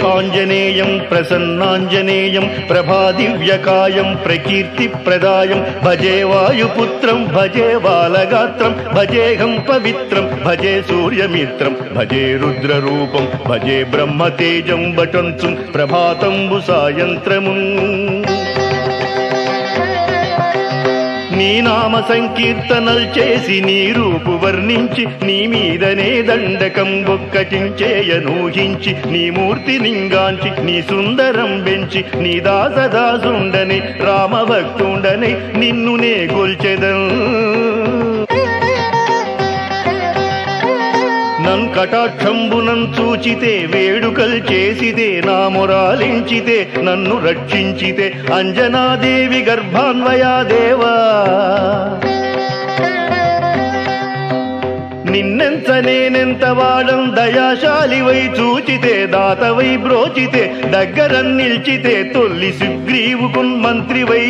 ఆంజనేయం ప్రసన్నాంజనేయం ప్రభాదివ్యకాయం ప్రకీర్తిప్రదాయం భజే వాయుపుత్రం భజే బాలగాత్రం భజేహం పవిత్రం భజే సూర్యమిత్రం భజే రుద్రరూపం భజే బ్రహ్మతేజం బటంచు ప్రభాతంబు సాయంత్రము నీ నామ సంకీర్తనలు చేసి నీ రూపు వర్ణించి నీ మీదనే దండకం ఒక్కటించేయనూహించి నీ మూర్తి నింగాంచి నీ సుందరం పెంచి నీ దాసదాసుండని రామభక్తుండని నిన్ను నే గొల్చెదం నన్ కటాక్షంబునం చూచితే వేడుకల్ చేసితే నా మొరాలించితే నన్ను రక్షించితే అంజనాదేవి గర్భాన్వయా దేవా నిన్నెంత నేనెంత వాడం దయాశాలివై చూచితే దాతవై బ్రోచితే దగ్గర నిల్చితే తొల్లి సుగ్రీవుకున్ మంత్రివై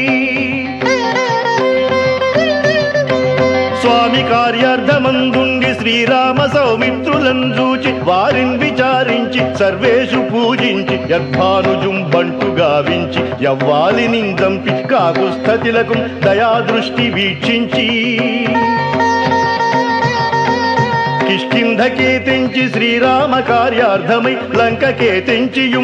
స్వామి కార్యార్థమందుండి శ్రీరామ సౌమిత్రులను చూచి వారిని విచారించి సర్వేషు పూజించి యద్భానుజుం బంటు గావించి యవ్వాలిని దంపి కాకుస్థతిలకు దయాదృష్టి వీక్షించి కిష్కింధకే తెంచి శ్రీరామ కార్యార్థమై లంకకే తెంచియుం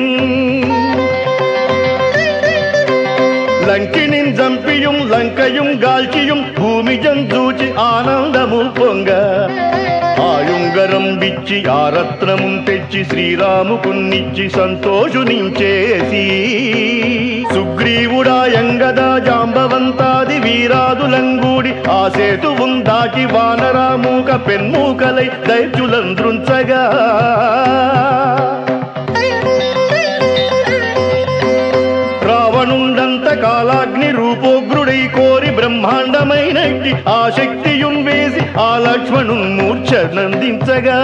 లంకిణిన్ జంపియుం లంకయుం గాల్చియుం భూమి జంతూచి ఆనందము పొంగ ఆయుంగరం బిచ్చి ఆ రత్నము తెచ్చి శ్రీరాముకున్నిచ్చి సంతోషునించేసి సుగ్రీవుడాయంగదా జాంబవంతాది వీరాదులంగూడి ఆ సేతువుం దాటి వానరామూక పెన్మూకలై దైత్యులంద్రుంచగా రావణుండంత కాలాగ్ని రూపోగ్రుడై కోరి బ్రహ్మాండమైనట్టి ఆ శక్తియుం వేసి ఆ లక్ష్మణు మూర్ఛ నందించగా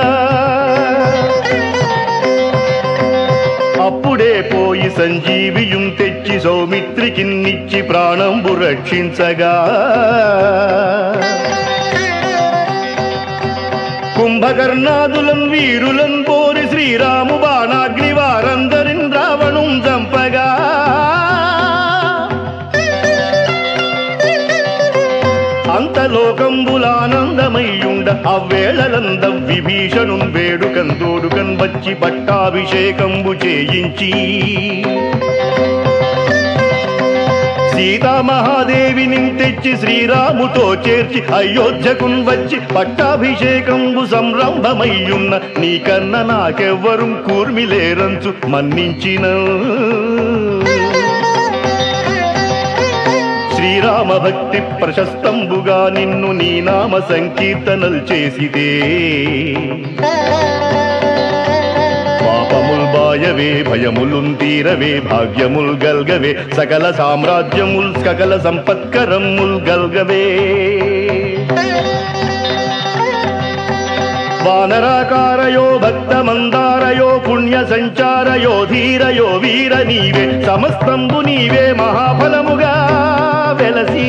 అప్పుడే పోయి సంజీవియుం తెచ్చి సౌమిత్రికిన్నిచ్చి ప్రాణంబు రక్షించగా కుంభకర్ణాదులం వీరులం పోరి శ్రీరాము బాణాగ్ని వారందరిన్ రావణుం చంపగా అంతలోకంబులానందమయ్యుండ అవ్వేళలందం విభీషణు వేడుకన్ దోడుకన్ వచ్చి పట్టాభిషేకంబు చేయించి సీతామహాదేవిని తెచ్చి శ్రీరాముతో చేర్చి అయోధ్యకున్ వచ్చి పట్టాభిషేకంబు సంరంభమయ్యున్న నీకన్న నాకెవ్వరు కూర్మిలేరంచు మన్నించిన శ్రీరామ భక్తి ప్రశస్తంబుగా నిన్ను నీ నామ సంకీర్తనలు చేసిదే పాపముల్ బాయవే భయములున్ తీరవే భాగ్యముల్ గల్గవే సకల సామ్రాజ్యముల్ సకల సంపత్కరముల్ గల్గవే వానరాకారయో భక్త మందారయో పుణ్య సంచారయో ధీరయో వీర నీవే సమస్తంబు నీవే మహాఫలముగా వెలసి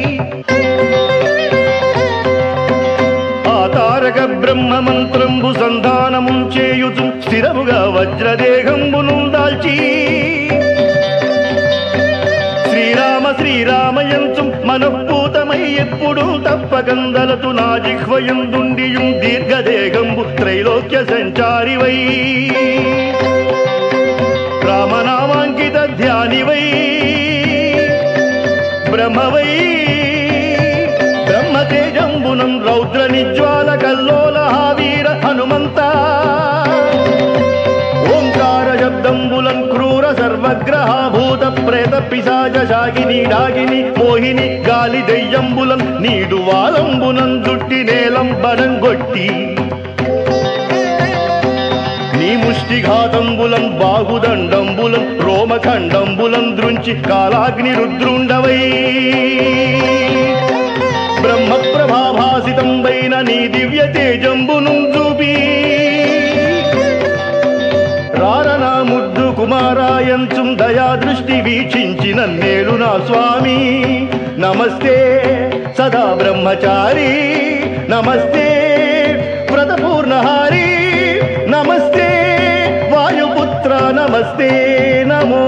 ఆ తారక బ్రహ్మ మంత్రంబు సంధానము చేయుచు స్థిరముగా వజ్రదేహంబును దాల్చి శ్రీరామ శ్రీరామయంచు మనఃపూతమై ఎప్పుడు తప్పకందలతు నా జిహ్వయందుండియుం దీర్ఘదేహంబు త్రైలోక్య సంచారివై రామనామాంకిత ధ్యానివై బ్రహ్మవై బ్రహ్మతేజంబునం రౌద్ర నిజ్వాల కల్లోల వీర హనుమంత ఓంకార శబ్దంబులం క్రూర సర్వగ్రహ భూత ప్రేత పిశాచ శాగిని డాగిని మోహిని గాలి దెయ్యంబులం నీడు వాలంబునం దుట్టి నేలం బనంగొట్టి నీ ముష్టిఘాతంబులం బాహుదండంబులం రోమఖండంబులం దృంచి కాలాగ్ని రుద్రుండవై బ్రహ్మ ప్రభాభాసితంబైన నీ దివ్య తేజంబును చూపి రారనా ముద్దు కుమారాయంచుం దయా దృష్టి వీక్షించిన నేలు నా స్వామి నమస్తే సదా బ్రహ్మచారి నమస్తే వ్రతపూర్ణహారి నమస్తే వాయుపుత్ర నమస్తే నమో